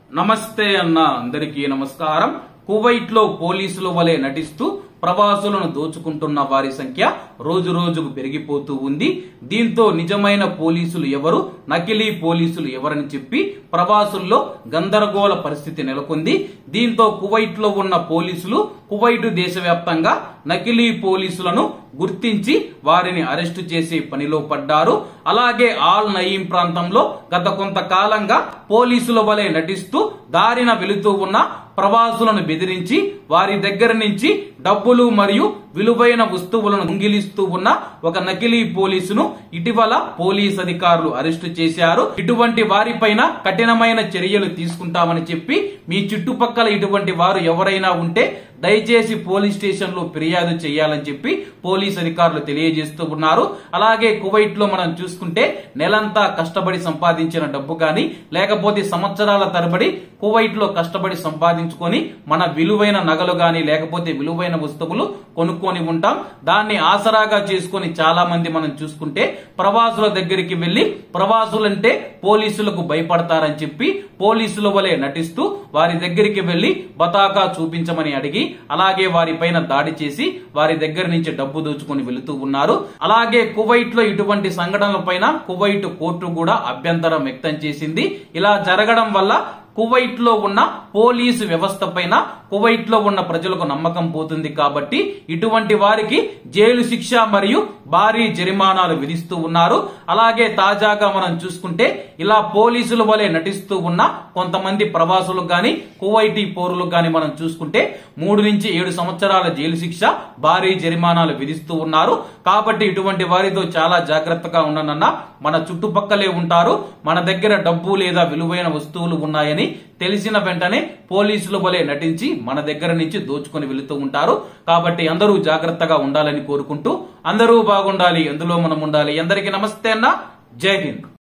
నమస్తే అన్న అందరికీ నమస్కారం కువైట్ లో పోలీసుల వలె నటిస్తూ ప్రవాసులను దోచుకుంటున్న వారి సంఖ్య రోజు రోజుకు పెరిగిపోతూ ఉంది దీంతో నిజమైన పోలీసులు ఎవరు నకిలీ పోలీసులు ఎవరని చెప్పి ప్రవాసుల్లో గందరగోళ పరిస్థితి నెలకొంది దీంతో కువైట్ లో ఉన్న పోలీసులు కువైట్ దేశవ్యాప్తంగా నకిలీ పోలీసులను గుర్తించి వారిని అరెస్టు చేసే పనిలో పడ్డారు అలాగే ఆల్ నయీం ప్రాంతంలో గత కొంతకాలంగా పోలీసుల వలె నటిస్తూ దారిన వెళుతూ ఉన్న ప్రవాసులను బెదిరించి వారి దగ్గర నుంచి డబ్బులు మరియు విలువైన వస్తువులను ముంగిలిస్తూ ఉన్న ఒక నకిలీ పోలీసును ఇటీవల పోలీస్ అధికారులు అరెస్టు చేశారు ఇటువంటి వారిపైన కఠినమైన చర్యలు తీసుకుంటామని చెప్పి మీ చుట్టుపక్కల ఇటువంటి వారు ఎవరైనా ఉంటే దయచేసి పోలీస్ స్టేషన్ లో ఫిర్యాదు చేయాలని చెప్పి పోలీస్ అధికారులు తెలియజేస్తూ ఉన్నారు అలాగే కువైట్ లో మనం చూసుకుంటే నెలంతా కష్టపడి సంపాదించిన డబ్బు కానీ లేకపోతే సంవత్సరాల తరబడి కువైట్ లో కష్టపడి సంపాదించుకొని మన విలువైన నగలు గాని లేకపోతే విలువైన వస్తువులు కొనుక్కొని ఉంటాం దాన్ని ఆసరాగా చేసుకొని చాలా మంది మనం చూసుకుంటే ప్రవాసుల దగ్గరికి వెళ్లి ప్రవాసులంటే పోలీసులకు భయపడతారని చెప్పి పోలీసుల వలె నటిస్తూ వారి దగ్గరికి వెళ్లి బతాకా చూపించమని అడిగి అలాగే వారి పైన దాడి చేసి వారి దగ్గర నుంచి డబ్బు దోచుకొని వెళుతూ ఉన్నారు అలాగే కువైట్ లో ఇటువంటి సంఘటనల పైన కువైట్ కోర్టు కూడా అభ్యంతరం వ్యక్తం చేసింది ఇలా జరగడం వల్ల కువైట్ లో ఉన్న పోలీసు వ్యవస్థ పైన కువైట్ లో ఉన్న ప్రజలకు నమ్మకం పోతుంది కాబట్టి ఇటువంటి వారికి జైలు శిక్ష మరియు భారీ జరిమానాలు విధిస్తూ ఉన్నారు అలాగే తాజాగా మనం చూసుకుంటే ఇలా పోలీసుల వలె నటిస్తూ ఉన్న కొంతమంది ప్రవాసులకు గాని కువైటీ పౌరులకు గాని మనం చూసుకుంటే మూడు నుంచి ఏడు సంవత్సరాల జైలు శిక్ష భారీ జరిమానాలు విధిస్తూ ఉన్నారు కాబట్టి ఇటువంటి వారితో చాలా జాగ్రత్తగా ఉండనన్న మన చుట్టుపక్కలే ఉంటారు మన దగ్గర డబ్బు లేదా విలువైన వస్తువులు ఉన్నాయని తెలిసిన వెంటనే పోలీసుల వలె నటించి మన దగ్గర నుంచి దోచుకొని వెళుతూ ఉంటారు కాబట్టి అందరూ జాగ్రత్తగా ఉండాలని కోరుకుంటూ అందరూ బాగుండాలి ఎందులో మనం ఉండాలి అందరికీ నమస్తే అన్న జై హింద్